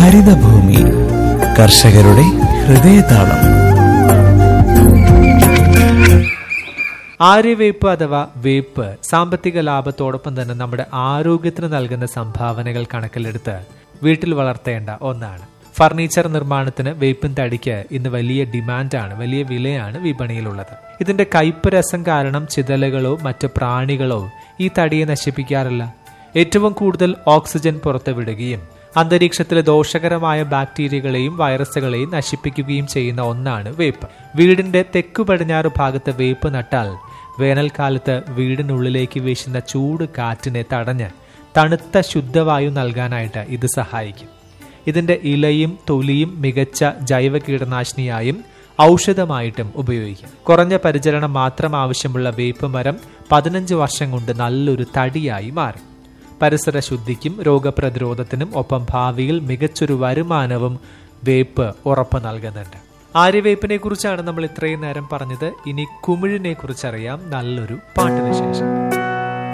ഹരിതഭൂമി കർഷകരുടെ ഹൃദയതാളം ആര്യവേപ്പ് അഥവാ വേപ്പ് സാമ്പത്തിക ലാഭത്തോടൊപ്പം തന്നെ നമ്മുടെ ആരോഗ്യത്തിന് നൽകുന്ന സംഭാവനകൾ കണക്കിലെടുത്ത് വീട്ടിൽ വളർത്തേണ്ട ഒന്നാണ് ഫർണിച്ചർ നിർമ്മാണത്തിന് വേപ്പിൻ തടിക്ക് ഇന്ന് വലിയ ഡിമാൻഡാണ് വലിയ വിലയാണ് വിപണിയിലുള്ളത് ഇതിന്റെ കയ്പ് രസം കാരണം ചിതലകളോ മറ്റ് പ്രാണികളോ ഈ തടിയെ നശിപ്പിക്കാറില്ല ഏറ്റവും കൂടുതൽ ഓക്സിജൻ പുറത്തുവിടുകയും അന്തരീക്ഷത്തിലെ ദോഷകരമായ ബാക്ടീരിയകളെയും വൈറസുകളെയും നശിപ്പിക്കുകയും ചെയ്യുന്ന ഒന്നാണ് വേപ്പ് വീടിന്റെ തെക്കു പടിഞ്ഞാറ് ഭാഗത്ത് വേപ്പ് നട്ടാൽ വേനൽക്കാലത്ത് വീടിനുള്ളിലേക്ക് വീശുന്ന ചൂട് കാറ്റിനെ തടഞ്ഞ് തണുത്ത ശുദ്ധവായു നൽകാനായിട്ട് ഇത് സഹായിക്കും ഇതിന്റെ ഇലയും തൊലിയും മികച്ച ജൈവ കീടനാശിനിയായും ഔഷധമായിട്ടും ഉപയോഗിക്കാം കുറഞ്ഞ പരിചരണം മാത്രം ആവശ്യമുള്ള വേപ്പ് മരം പതിനഞ്ച് വർഷം കൊണ്ട് നല്ലൊരു തടിയായി മാറും പരിസര ശുദ്ധിക്കും രോഗപ്രതിരോധത്തിനും ഒപ്പം ഭാവിയിൽ മികച്ചൊരു വരുമാനവും വേപ്പ് ഉറപ്പ് നൽകുന്നുണ്ട് ആര്യവേപ്പിനെ കുറിച്ചാണ് നമ്മൾ ഇത്രയും നേരം പറഞ്ഞത് ഇനി കുമിഴിനെ കുറിച്ചറിയാം നല്ലൊരു പാട്ടിന് ശേഷം